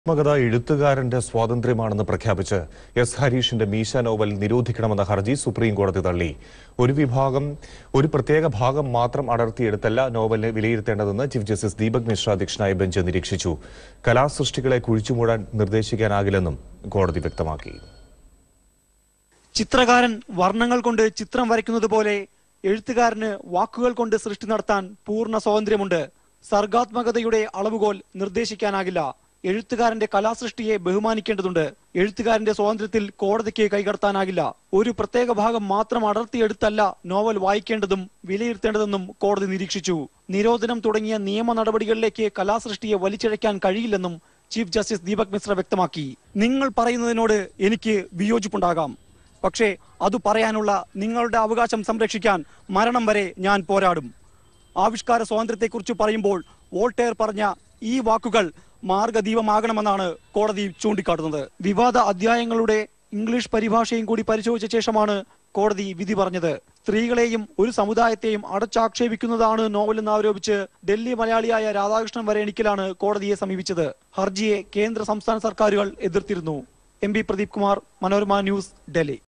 മകത എഴുത്തുകാരന്റെ സ്വാതന്ത്ര്യമാണെന്ന് പ്രഖ്യാപിച്ച് എസ് ഹരീഷിന്റെ മീശ നോവൽ നിരോധിക്കണമെന്ന ഹർജി സുപ്രീം കോടതി തള്ളി ഒരു വിഭാഗം ഒരു പ്രത്യേക ഭാഗം മാത്രം അടർത്തിയെടുത്തല്ല നോവലിനെ വിലയിരുത്തേണ്ടതെന്ന് ചീഫ് ജസ്റ്റിസ് ദീപക് മിശ്ര അധ്യക്ഷനായ ബെഞ്ച് നിരീക്ഷിച്ചു കലാസൃഷ്ടികളെ കുഴിച്ചുമൂടാൻ നിർദ്ദേശിക്കാനാകില്ലെന്നും കോടതി വ്യക്തമാക്കി ചിത്രകാരൻ വർണ്ണങ്ങൾ കൊണ്ട് ചിത്രം വരയ്ക്കുന്നത് പോലെ എഴുത്തുകാരന് വാക്കുകൾ കൊണ്ട് സൃഷ്ടി നടത്താൻ പൂർണ്ണ സ്വാതന്ത്ര്യമുണ്ട് സർഗാത്മകതയുടെ അളവുകോൽ നിർദ്ദേശിക്കാനാകില്ല എഴുത്തുകാരന്റെ കലാസൃഷ്ടിയെ ബഹുമാനിക്കേണ്ടതുണ്ട് എഴുത്തുകാരന്റെ സ്വാതന്ത്ര്യത്തിൽ കോടതിക്ക് കൈകടത്താനാകില്ല ഒരു പ്രത്യേക ഭാഗം മാത്രം അടർത്തിയെടുത്തല്ല നോവൽ വായിക്കേണ്ടതും വിലയിരുത്തേണ്ടതെന്നും കോടതി നിരീക്ഷിച്ചു നിരോധനം തുടങ്ങിയ നിയമ നടപടികളിലേക്ക് കലാസൃഷ്ടിയെ വലിച്ചിഴയ്ക്കാൻ കഴിയില്ലെന്നും ചീഫ് ജസ്റ്റിസ് ദീപക് മിശ്ര വ്യക്തമാക്കി നിങ്ങൾ പറയുന്നതിനോട് എനിക്ക് വിയോജിപ്പുണ്ടാകാം പക്ഷേ അത് പറയാനുള്ള നിങ്ങളുടെ അവകാശം സംരക്ഷിക്കാൻ മരണം വരെ ഞാൻ പോരാടും ആവിഷ്കാര സ്വാതന്ത്ര്യത്തെക്കുറിച്ച് പറയുമ്പോൾ വോൾട്ടേർ പറഞ്ഞ ഈ വാക്കുകൾ മാർഗദീപമാകണമെന്നാണ് കോടതി ചൂണ്ടിക്കാട്ടുന്നത് വിവാദ അധ്യായങ്ങളുടെ ഇംഗ്ലീഷ് പരിഭാഷയും കൂടി പരിശോധിച്ച ശേഷമാണ് കോടതി വിധി പറഞ്ഞത് സ്ത്രീകളെയും ഒരു സമുദായത്തെയും അടച്ചാക്ഷേപിക്കുന്നതാണ് നോവലെന്ന് ആരോപിച്ച് ഡൽഹി മലയാളിയായ രാധാകൃഷ്ണൻ വരേണിക്കലാണ് കോടതിയെ സമീപിച്ചത് ഹർജിയെ കേന്ദ്ര സംസ്ഥാന സർക്കാരുകൾ എതിർത്തിരുന്നു M P Pradeep Kumar Manorama news Delhi